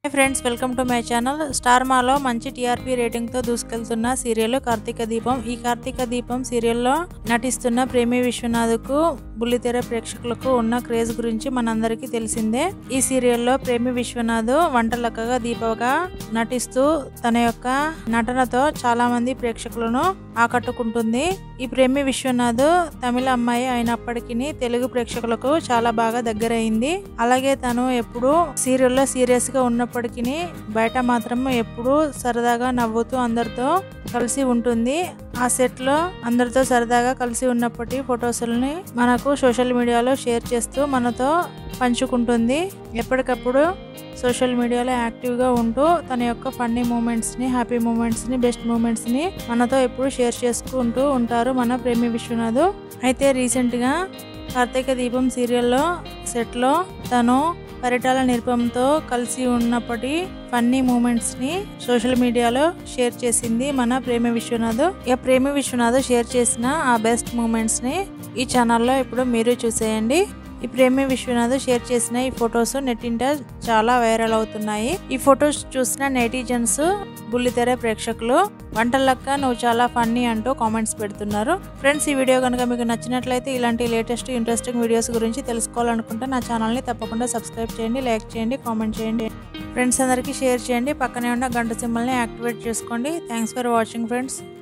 friends welcome to my channel star మాలో మంచి TRP rating తో దూసుకెళ్తున్న సీరియల్ కార్తీక దీపం ఈ కార్తీక దీపం సీరియల్లో నటిస్తున్న ప్రేమి విశ్వనాథ్కు బుల్లితెర ప్రేక్షకులకు ఉన్న క్రేజ్ గురించి మనందరికీ తెలిసిందే ఈ సీరియల్లో ప్రేమి విశ్వనాథ్ వంటలక్కగా దీపగా నటిస్తూ తన యొక్క నటనతో చాలా మంది ప్రేక్షకులను ఆకట్టుకుంటుంది ఈ ప్రేమి విశ్వనాథ్ తమిళ అమ్మాయి అయినప్పటికీ తెలుగు ప్రేక్షకులకు చాలా బాగా దగ్గరైంది అలాగే తను ఎప్పుడు సీరియల్లో సీరియస్ గా ఉన్నప్పటికీ బయట మాత్రం ఎప్పుడు సరదాగా నవ్వుతూ అందరితో కలిసి ఉంటుంది ఆ సెట్ లో అందరితో సరదాగా కలిసి ఉన్నప్పటి ఫొటోస్ని మనకు సోషల్ మీడియాలో షేర్ చేస్తూ మనతో పంచుకుంటుంది ఎప్పటికప్పుడు సోషల్ మీడియాలో యాక్టివ్గా ఉంటూ తన యొక్క ఫన్నీ మూమెంట్స్ని హ్యాపీ మూమెంట్స్ని బెస్ట్ మూమెంట్స్ని మనతో ఎప్పుడు షేర్ చేసుకుంటూ ఉంటారు మన ప్రేమి విశ్వనాథ్ అయితే రీసెంట్గా కార్తీక దీపం సీరియల్లో సెట్లో తను పరిటాల నిర్పంతో కలిసి ఉన్నప్పటి ఫన్నీ మూమెంట్స్ని సోషల్ మీడియాలో షేర్ చేసింది మన ప్రేమ విశ్వనాథ్ ఇక ప్రేమ విశ్వనాథ్ షేర్ చేసిన ఆ బెస్ట్ మూమెంట్స్ని ఈ ఛానల్లో ఇప్పుడు మీరు చూసేయండి ఈ ప్రేమి విశ్వనాథ్ షేర్ చేసిన ఈ ఫొటోస్ నెట్టింట చాలా వైరల్ అవుతున్నాయి ఈ ఫొటోస్ చూసిన నెటిజన్స్ బుల్లితెర ప్రేక్షకులు వంటలక్క నువ్వు చాలా ఫన్నీ అంటూ కామెంట్స్ పెడుతున్నారు ఫ్రెండ్స్ ఈ వీడియో కనుక మీకు నచ్చినట్లయితే ఇలాంటి లేటెస్ట్ ఇంట్రెస్టింగ్ వీడియోస్ గురించి తెలుసుకోవాలనుకుంటే నా ఛానల్ని తప్పకుండా సబ్స్క్రైబ్ చేయండి లైక్ చేయండి కామెంట్ చేయండి ఫ్రెండ్స్ అందరికీ షేర్ చేయండి పక్కనే ఉన్న గంట సింబల్ని యాక్టివేట్ చేసుకోండి థ్యాంక్స్ ఫర్ వాచింగ్ ఫ్రెండ్స్